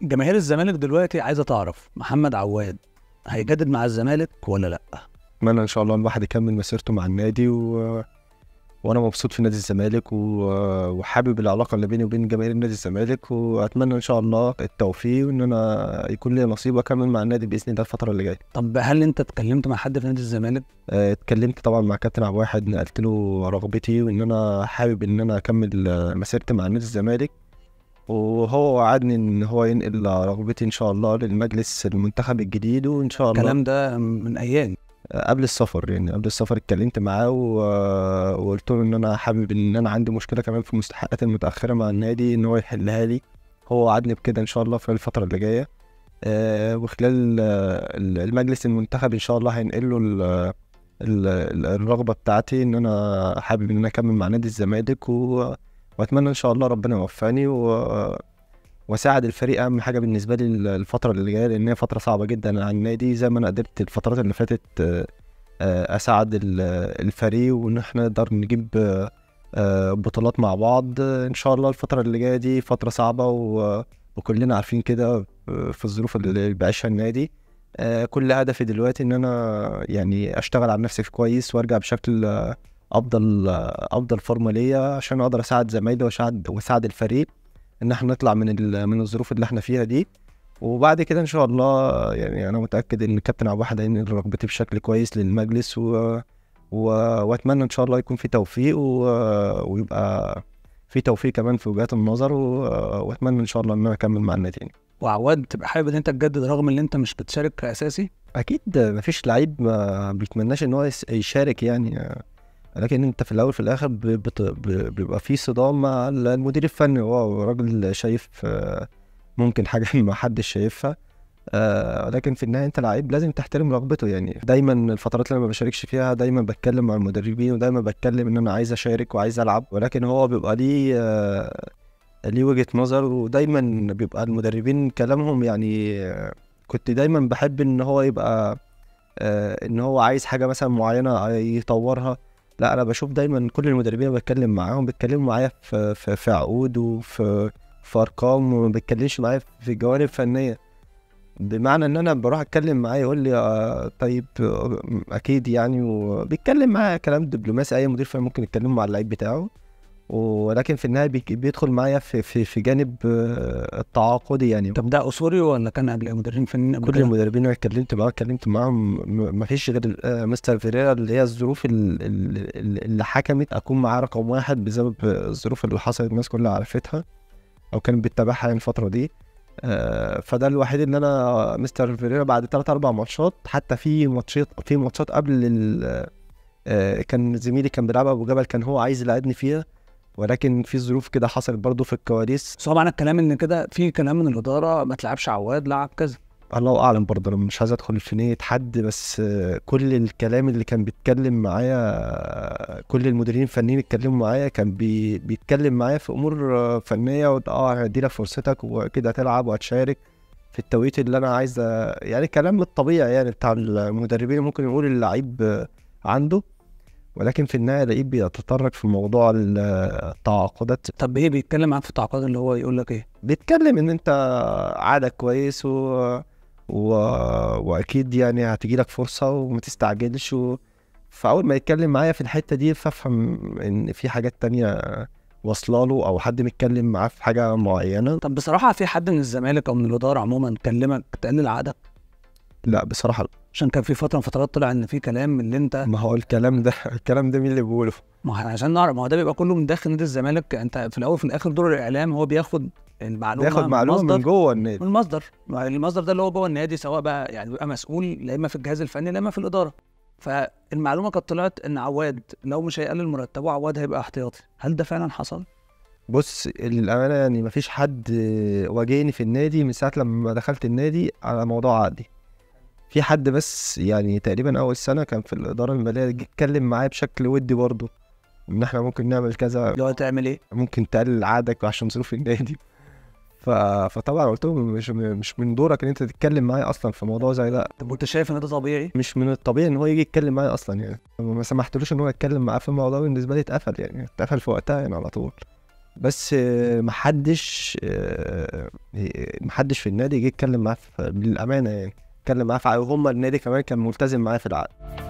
جماهير الزمالك دلوقتي عايزه تعرف محمد عواد هيجدد مع الزمالك ولا لا اتمنى ان شاء الله الواحد يكمل مسيرته مع النادي و... وانا مبسوط في نادي الزمالك و... وحابب العلاقه اللي بيني وبين جماهير نادي الزمالك واتمنى ان شاء الله التوفيق وان انا يكون لي نصيب واكمل مع النادي باذن الله الفتره اللي جايه طب هل انت اتكلمت مع حد في نادي الزمالك آه، اتكلمت طبعا مع كابتن عبد الواحد نقلت له رغبتي وان انا حابب ان انا اكمل آه، مسيرتي مع نادي الزمالك وهو وعدني ان هو ينقل رغبتي ان شاء الله للمجلس المنتخب الجديد وان شاء الله الكلام ده من ايام قبل السفر يعني قبل السفر اتكلمت معاه و... وقلت له ان انا حابب ان انا عندي مشكله كمان في المستحقات المتاخره مع النادي ان هو يحلها لي هو وعدني بكده ان شاء الله في الفتره اللي جايه آه وخلال آه، المجلس المنتخب ان شاء الله هينقل له ال- ال- الرغبه بتاعتي ان انا حابب ان انا اكمل مع نادي الزمالك و... واتمنى ان شاء الله ربنا يوفقني و... واساعد الفريق اهم حاجه بالنسبه لي الفتره اللي جايه لان هي فتره صعبه جدا على النادي زي ما انا قدرت الفترات اللي فاتت آه، آه، اساعد ال- الفريق وان احنا نقدر نجيب آه، آه، بطولات مع بعض آه، ان شاء الله الفتره اللي جايه دي فتره صعبه و... وكلنا عارفين كده آه، في الظروف اللي بيعيشها النادي آه، كل هدفي دلوقتي ان انا يعني اشتغل على نفسي كويس وارجع بشكل آه، افضل آه، افضل فورمه ليا عشان اقدر اساعد زمايلي واساعد واساعد الفريق ان احنا نطلع من ال- من الظروف اللي احنا فيها دي وبعد كده ان شاء الله يعني انا متاكد ان الكابتن عبد الواحد هينقل رغبتي بشكل كويس للمجلس و... و... واتمنى ان شاء الله يكون في توفيق و... ويبقى في توفيق كمان في وجهات النظر و... واتمنى ان شاء الله ان انا اكمل مع النادي يعني. وعواد تبقى حابب ان انت تجدد رغم ان انت مش بتشارك كاساسي اكيد مفيش لعيب ما بيتمناش ان هو يس- يشارك يعني لكن انت في الاول في الاخر ب- بت- ب- بيبقى في صدام مع المدير الفني هو راجل شايف آه، ممكن حاجه ما حدش شايفها آه، لكن في النهايه انت لعيب لازم تحترم رغبته يعني دايما الفترات اللي أنا ما بشاركش فيها دايما بتكلم مع المدربين ودايما بتكلم ان انا عايز اشارك وعايز العب ولكن هو بيبقى ليه آه، ليه وجهه نظر ودايما بيبقى المدربين كلامهم يعني آه، كنت دايما بحب ان هو يبقى آه، ان هو عايز حاجه مثلا معينه يطورها لا انا بشوف دايما كل المدربين اللي بتكلم معاهم بيتكلموا معايا في في, في عقود وفي في ارقام وما بيتكلمش معايا في جوانب فنيه بمعنى ان انا بروح اتكلم معاه يقول لي آه طيب آه، اكيد يعني وبيتكلم معايا كلام دبلوماسي اي مدير فني ممكن يتكلم مع اللعيب بتاعه ولكن في النهايه بيك- بيدخل معايا في في, في جانب آه، التعاقدي يعني طب ده اسوري ولا كان قبل مدربين فنيين قبل كل كده؟ المدربين اللي اتكلمت معاهم اتكلمت معاهم م- مفيش غير آه، مستر فيريرا اللي هي الظروف ال- ال- ال- اللي حكمت اكون معاه رقم واحد بسبب الظروف اللي حصلت الناس كلها عرفتها او كانت بتتابعها يعني الفتره دي آه، فده الوحيد اللي انا مستر فيريرا بعد ثلاث اربع ماتشات حتى في ماتشات في ماتشات قبل ال- آه، كان زميلي كان بيلعب ابو جبل كان هو عايز يلعبني فيها ولكن في ظروف كده حصلت برضه في الكواليس بس هو معنى الكلام ان كده في كلام من الاداره ما تلعبش عواد لعب كذا الله اعلم برضه انا مش عايز ادخل في نيه حد بس آه، كل الكلام اللي كان بيتكلم معايا آه، كل المديرين الفنيين اتكلموا معايا كان بي بيتكلم معايا في امور آه، فنيه وت- اه هدي لك فرصتك وكده هتلعب وهتشارك في التوقيت اللي انا عايز آه، يعني كلام الطبيعي يعني بتاع المدربين ممكن يقول اللعيب آه، عنده ولكن في النهايه اللعيب بيتطرق في موضوع ال- التعاقدات طب ايه بيتكلم معاك في التعاقدات اللي هو يقول لك ايه بيتكلم ان انت عادك كويس و... و... واكيد يعني هتجي لك فرصه وما تستعجلش و... فاول ما يتكلم معايا في الحته دي فافهم ان في حاجات تانية واصله له او حد متكلم معاه في حاجه معينه طب بصراحه في حد من الزمالك او من الاداره عموما كلمك تقلل عقدك لا بصراحه لا. عشان كان في فتره من فترات طلع ان في كلام من اللي انت ما هو الكلام ده الكلام ده مين اللي بيقوله ما احنا عشان نعرف ما هو ده بيبقى كله من داخل نادي الزمالك انت في الاول وفي الاخر دور الاعلام هو بياخد المعلومه بياخد معلومه من مصدر جوه النادي من المصدر المصدر ده اللي هو جوه النادي سواء بقى يعني بيبقى مسؤول لا اما في الجهاز الفني لا اما في الاداره فالمعلومه كانت طلعت ان عواد لو مش هيقلل مرتبه عواد هيبقى احتياطي هل ده فعلا حصل؟ بص للامانه يعني مفيش حد واجهني في النادي من ساعه لما دخلت النادي على موضوع عقدي في حد بس يعني تقريبا اول سنه كان في الاداره الماليه جه اتكلم معايا بشكل ودي برضه ان احنا ممكن نعمل كذا اللي هو تعمل ايه؟ ممكن تقلل عقدك عشان ظروف النادي ف... فطبعا قلت له مش مش من دورك ان انت تتكلم معايا اصلا في موضوع زي ده طب وانت شايف ان ده طبيعي؟ مش من الطبيعي ان هو يجي يتكلم معايا اصلا يعني ما سمحتلوش ان هو يتكلم معاه في الموضوع بالنسبه لي اتقفل يعني اتقفل في وقتها يعني على طول بس آه، محدش آه، محدش في النادي جه يتكلم معاه في- بالامانه يعني اتكلم معاه في عقد وهم النادي كمان كان ملتزم معاه في العقد